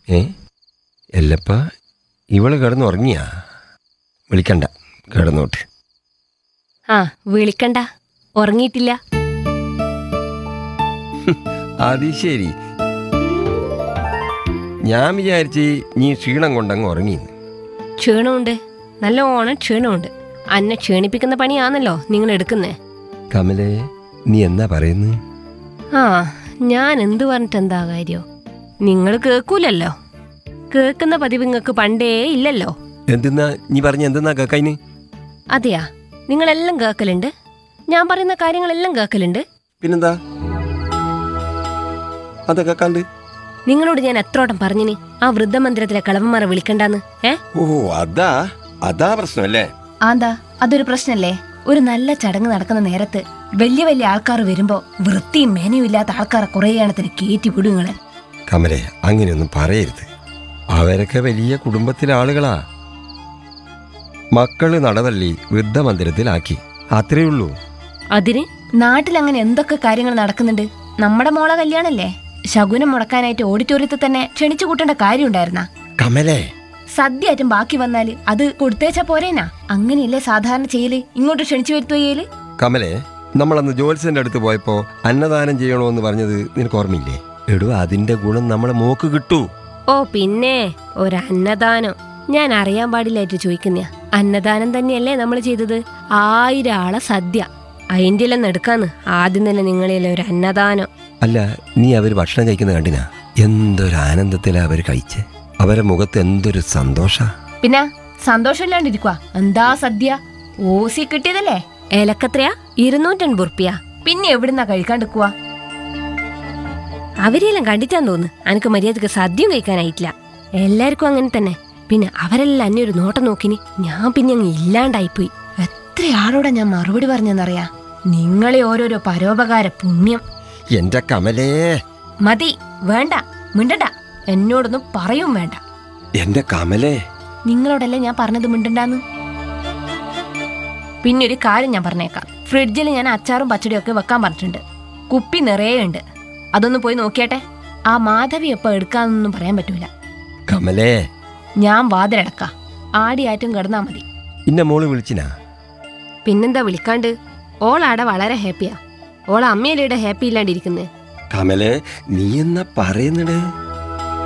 ഏ എല്ലപ്പ ഇവള് കിടന്നുറങ്ങിയാ വിളിക്കണ്ട കിടന്നോട്ട് ആ വിളിക്കണ്ട ഉറങ്ങിയിട്ടില്ല അത് ശരി ഞാൻ വിചാരിച്ച് നീ ക്ഷീണം കൊണ്ടങ്ങ് ഉറങ്ങിന്ന് ക്ഷീണമുണ്ട് നല്ലോണം ക്ഷീണമുണ്ട് അന്നെ ക്ഷീണിപ്പിക്കുന്ന പണിയാണല്ലോ നിങ്ങൾ എടുക്കുന്നേ കമലേ നീ എന്നാ പറയുന്നത് ആ ഞാൻ എന്ത് പറഞ്ഞിട്ട് എന്താ കാര്യോ നിങ്ങൾ കേൾക്കൂലല്ലോ കേൾക്കുന്ന പതിവ് നിങ്ങൾക്ക് പണ്ടേ ഇല്ലല്ലോ എന്തെന്നാ നീ പറഞ്ഞ എന്തെന്നാ കേക്കൈന് അതെയാ നിങ്ങളെല്ലാം കേൾക്കലുണ്ട് ഞാൻ പറയുന്ന കാര്യങ്ങളെല്ലാം കേൾക്കലുണ്ട് പിന്നെന്താ അതൊക്കെ കണ്ട് നിങ്ങളോട് ഞാൻ എത്രോട്ടം പറഞ്ഞിന് ആ വൃദ്ധമന്ദിരത്തിലെ കളവന്മാരെ വിളിക്കണ്ടെന്ന് ഏ ഓ അതാ അതാ പ്രശ്നമല്ലേ ആന്താ അതൊരു പ്രശ്നല്ലേ ഒരു നല്ല ചടങ്ങ് നടക്കുന്ന നേരത്ത് വലിയ വലിയ ആൾക്കാർ വരുമ്പോ വൃത്തിയും മേനയും ഇല്ലാത്ത ആൾക്കാരെ കുറേ എണ്ണത്തിന് കയറ്റി വിടുങ്ങള് കമലെ അങ്ങനെയൊന്നും പറയരുത് അവരൊക്കെ വലിയ കുടുംബത്തിലെ ആളുകളാ മക്കള് നടതള്ളി വൃദ്ധമന്ദിരത്തിലാക്കി അത്രേ ഉള്ളൂ അതിന് നാട്ടിൽ അങ്ങനെ എന്തൊക്കെ കാര്യങ്ങൾ നടക്കുന്നുണ്ട് നമ്മുടെ മോളെ കല്യാണല്ലേ ശകുനം മുടക്കാനായിട്ട് ഓഡിറ്റോറിയത്തിൽ തന്നെ ക്ഷണിച്ചു കൂട്ടേണ്ട കാര്യം ഉണ്ടായിരുന്ന കമലേ സദ്യയായിട്ടും ബാക്കി വന്നാല് അത് കൊടുത്തേച്ചാ പോരേനാ അങ്ങനെയല്ലേ സാധാരണ ചെയ്യല് ഇങ്ങോട്ട് ക്ഷണിച്ചു വരുത്തുകയില് കമലെ നമ്മളന്ന് ജോത്സ്യന്റെ അടുത്ത് പോയപ്പോ അന്നദാനം ചെയ്യണോന്ന് പറഞ്ഞത് നിനക്ക് ഓർമ്മയില്ലേ എടോ അതിന്റെ ഗുണം നമ്മളെ മോക്ക് കിട്ടൂ ഓ പിന്നെ ഒരു അന്നദാനം ഞാൻ അറിയാൻ പാടില്ലായിട്ട് ചോദിക്കുന്ന അന്നദാനം തന്നെയല്ലേ നമ്മൾ ചെയ്തത് ആയിരം ആളെ സദ്യ അതിൻ്റെ എല്ലാം എടുക്കാന്ന് ആദ്യം തന്നെ നിങ്ങളെല്ലാം ഒരു അന്നദാനം അല്ല നീ അവര് ഭക്ഷണം കഴിക്കുന്ന കണ്ടിനാ എന്തൊരു ആനന്ദത്തിലാ അവര് കഴിച്ച് അവരെ മുഖത്ത് എന്തൊരു സന്തോഷ പിന്നെ സന്തോഷമില്ലാണ്ടിരിക്കുക എന്താ സദ്യ ഓസി കിട്ടിയതല്ലേ ഏലക്കത്രയാ ഇരുന്നൂറ്റൻപത് ഉറുപ്പ്യ പിന്നെ എവിടുന്നാ കഴിക്കാണ്ടിക്കുക അവരെല്ലാം കണ്ടിട്ടാന്ന് തോന്നുന്നു എനിക്ക് മര്യാദക്ക് സദ്യയും കഴിക്കാനായിട്ടില്ല എല്ലാവർക്കും അങ്ങനെ തന്നെ പിന്നെ അവരെല്ലാം അന്നെ ഒരു നോട്ടം നോക്കിനി ഞാൻ പിന്നെ അങ്ങ് ഇല്ലാണ്ടായിപ്പോയി എത്ര ആളോടാ ഞാൻ മറുപടി പറഞ്ഞെന്നറിയാ നിങ്ങളെ ഓരോരോ പരോപകാര പുണ്യം എന്റെ കമലേ മതി വേണ്ട മിണ്ടണ്ട എന്നോടൊന്നും പറയും വേണ്ട എന്റെ കമലേ നിങ്ങളോടല്ലേ ഞാൻ പറഞ്ഞത് മിണ്ടണ്ടാന്ന് പിന്നെ ഒരു കാര്യം ഞാൻ പറഞ്ഞേക്കാം ഫ്രിഡ്ജിൽ ഞാൻ അച്ചാറും പച്ചടിയും ഒക്കെ വെക്കാൻ പറഞ്ഞിട്ടുണ്ട് കുപ്പി നിറയെ ഉണ്ട് അതൊന്ന് പോയി നോക്കിയാട്ടെ ആ മാധവി എപ്പോ എടുക്കാന്നൊന്നും പറയാൻ പറ്റൂല കമലേ ഞാൻ വാതിലടക്കാം ആടിയാറ്റും കിടന്നാ മതി ഇന്ന മോള് വിളിച്ചിനാ പിന്നെന്താ വിളിക്കാണ്ട് ഓളാടെ വളരെ ഹാപ്പിയാ ഓളെ അമ്മയിലൂടെ ഹാപ്പി ഇല്ലാണ്ടിരിക്കുന്നേ കമലേ നീ എന്നാ പറയുന്നത്